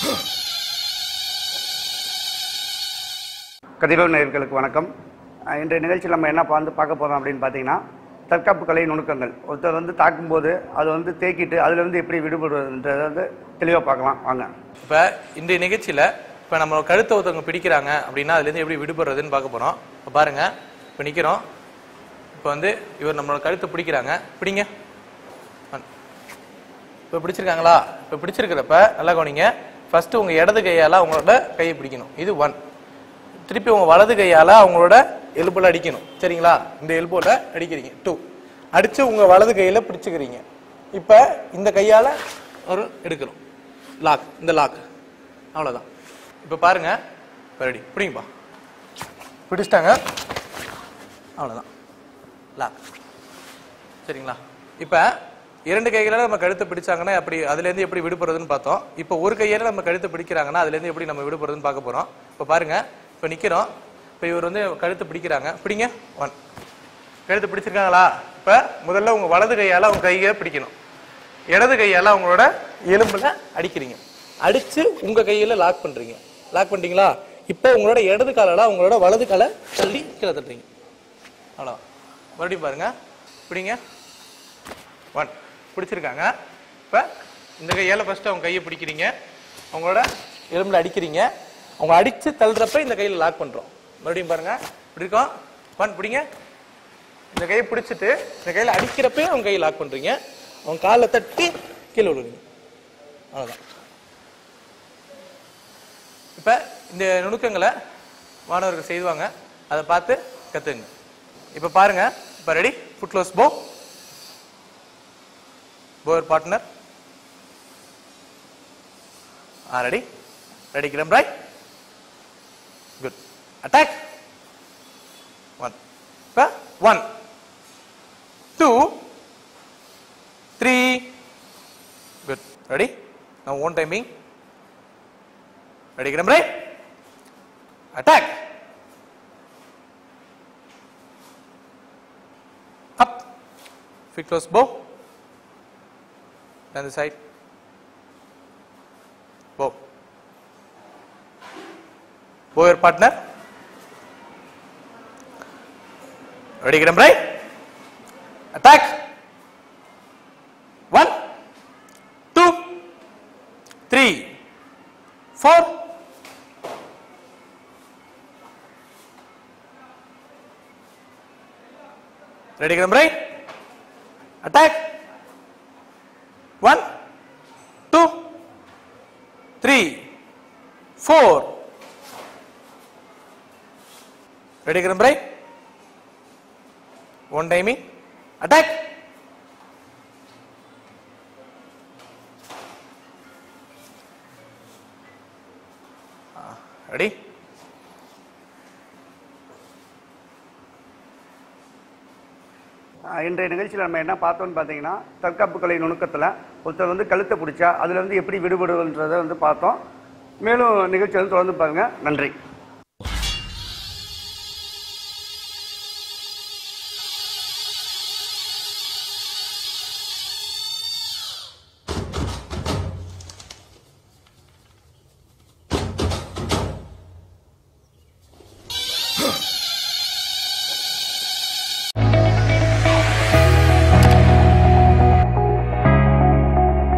கதிரவன் நேயர்களுக்கு வணக்கம் அஹ் இன்றைய நிகழ்ச்சியில் நம்ம என்ன வந்து பார்க்க போகிறோம் அப்படின்னு பார்த்தீங்கன்னா தற்காப்பு கலை நுணுக்கங்கள் ஒருத்தர் வந்து தாக்கும்போது அதை வந்து தேக்கிட்டு அதுலேருந்து எப்படி விடுபடுவதுன்றதை வந்து தெளிவாக பார்க்கலாம் வாங்க இப்போ இன்றைய நிகழ்ச்சியில் இப்போ நம்ம கழுத்தை ஒருத்தவங்க பிடிக்கிறாங்க அப்படின்னா அதுலேருந்து எப்படி விடுபடுறதுன்னு பார்க்க போகிறோம் இப்போ பாருங்க இப்போ நிற்கிறோம் இப்போ வந்து இவர் நம்மளோட கழுத்தை பிடிக்கிறாங்க பிடிங்க இப்போ பிடிச்சிருக்காங்களா இப்போ பிடிச்சிருக்கிறப்ப நல்லா கவனிங்க ஃபர்ஸ்ட் உங்க இடது கையால அவங்களோட கையை பிடிக்கணும் இது ஒன் திருப்பி உங்க வலது கையால அவங்களோட எலும்புல அடிக்கணும் சரிங்களா இந்த எலும்போல அடிக்கிறீங்க டூ அடிச்சு உங்க வலது கையில பிடிச்சுக்கிறீங்க இப்ப இந்த கையால ஒரு எடுக்கிறோம் லாக் இந்த லாக் அவ்வளவுதான் இப்ப பாருங்க ரெடி பிடிங்கப்பா பிடிச்சிட்டாங்க அவ்வளவுதான் லாக் சரிங்களா இப்ப இரண்டு கைகளால நம்ம கழுத்தை பிடிச்சாங்கன்னா அப்படி அதுல இருந்து எப்படி விடுபடுறதுன்னு பார்த்தோம் இப்போ ஒரு கையால நம்ம கழுத்தை பிடிக்கிறாங்கன்னா அதுல இருந்து எப்படி நம்ம விடுபடுறதுன்னு பார்க்க போறோம் இப்போ பாருங்க இப்போ நிக்கிறோம் இப்போ இவர் வந்து கழுத்தை பிடிக்கிறாங்க பிடிங்க ஒன் கழுத்தை பிடிச்சிருக்காங்களா இப்ப முதல்ல உங்க வலது கையால உங்க கையை பிடிக்கணும் இடது கையால அவங்களோட எலும்புல அடிக்கிறீங்க அடிச்சு உங்க கையில லாக் பண்றீங்க லாக் பண்ணிட்டீங்களா இப்போ உங்களோட இடது காலால உங்களோட வலது காலை தள்ளி கீழே தட்டுறீங்க அவ்வளோ மறுபடியும் பாருங்க பிடிங்க ஒன் பிடிச்சிருக்காங்க இப்போ இந்த கையால் ஃபர்ஸ்ட் அவங்க கையை பிடிக்கிறீங்க அவங்களோட எலும்புல அடிக்கிறீங்க அவங்க அடிச்சு தள்ளுறப்ப இந்த கையில் லாக் பண்றோம் மறுபடியும் பாருங்க இப்படி இருக்கோம் ஒன் பிடிங்க இந்த கையை பிடிச்சிட்டு இந்த கையில் அடிக்கிறப்ப அவங்க கையை லாக் பண்றீங்க அவங்க காலை தட்டி கீழே விழுவீங்க அவ்வளோதான் இப்போ இந்த நுணுக்கங்களை மாணவர்கள் செய்வாங்க அதை பார்த்து கத்துங்க இப்போ பாருங்க இப்போ ரெடி ஃபுட் க்ளோஸ் போ போர் பார்ட்னர் ஆ ரெடி ரெடி கிளம் ரைட் குட் அட்டாக் ஒன் இப்போ one two three good ready நான் ஓன் டைமிங் ரெடி கிளம் right attack up feet close bow then the side bow bow your partner ready get him right attack one two three four Ready, get them right? Attack. One, two, three, four. Ready, get them right? One timing. Attack. Ah, Ready? Ah இன்றைய நிகழ்ச்சியில் நம்ம என்ன பார்த்தோம்னு பார்த்தீங்கன்னா தற்காப்பு கலை நுணுக்கத்தில் ஒருத்தர் வந்து கழுத்தை பிடிச்சா அதுலேருந்து எப்படி விடுபடுவதுன்றதை வந்து பார்த்தோம் மேலும் நிகழ்ச்சி வந்து தொடர்ந்து பாருங்கள் நன்றி